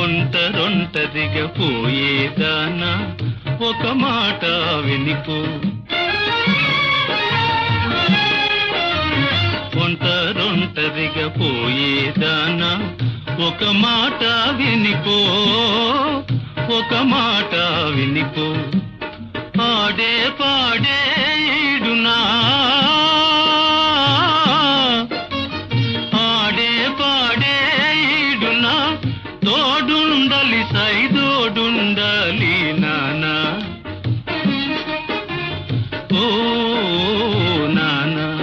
ఒంటరొంటరిగా పోయేదానా ఒక మాట వినిపో ఒంటరొంటరిగా పోయేదానా ఒక మాట వినిపో ఒక మాట వినిపో పాడే పాడే ఈడునా ఆడే పాడే ఈడునా తోడుండలి సైదోడుండాలి నానా ఓ నానా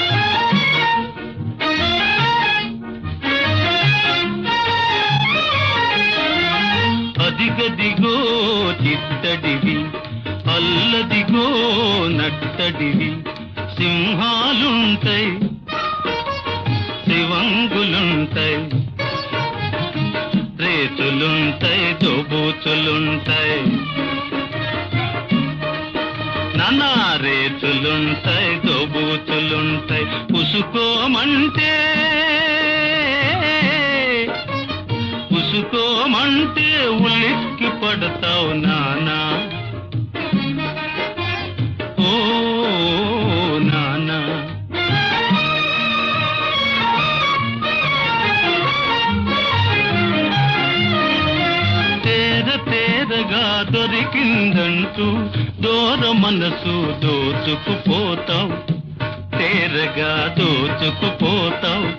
అదిగదిగో చిత్తడివి అల్లదిగో నట్టడివి సింహాలుంటాయి శివంగులుంటాయి రేతులుంటాయి దోబూచులుంటాయి నానా రేతులుంటాయి దోబూచులుంటాయి పుసుకోమంటే పుసుకోమంటే ఉలిక్కి పడతావు నానా ఓ నానా తేర తేరగా దొరికిందంటూ దూర మనసు దోచుకుపోతావు తేరగా దోచుకుపోతావు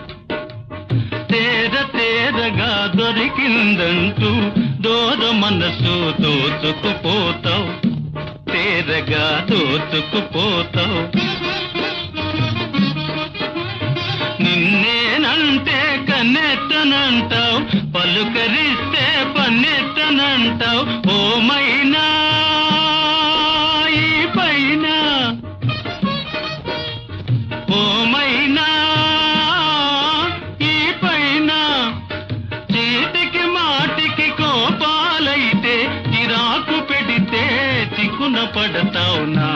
తేర తేరగా దొరికిందంటూ దూర మనసు దోచుకుపోతావు తేరగా దోచుకుపోతావు నిన్నేనంటే కన్నెత్తనంటావు పలుకరిస్తే పన్నెత్తనంటావు ఓమైనా ఈ పైన ఓమైనా ఈ పైన చీటికి మాటికి కోపాలైతే చిరాకు పెడితే చిక్కున పడతావు నా